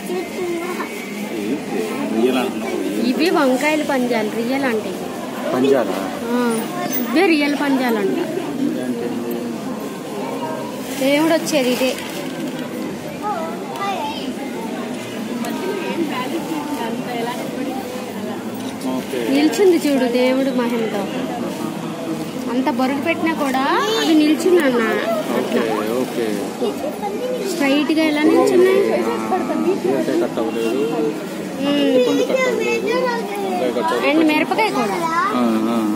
ఏంటి? రియల్ అంటున్నావు ఇవి వంకాయల పంజాలు రియల్ అంటే ఇవి. పంజాలా ఆ, ఇవే రియల్ పంజాలంట ఏంటి? దేవుడు వచ్చేది ఇదే ఓకే నిల్చుంది చూడు దేవుడు మహిమతో అంత బరువు పెట్టినా కూడా అది నిల్చుంది అన్న ఓకే ఓకే స్ట్రైట్ గా ఎలా నిల్చున్నాయి బీరకాయ కట్ అవ్వలేదు ఉమ్. పండు కట్ అవ్వలేదు వంకాయ కట్ అవ్వలేదు అండ్ మిరపకాయ కూడా ఆ, ఆ,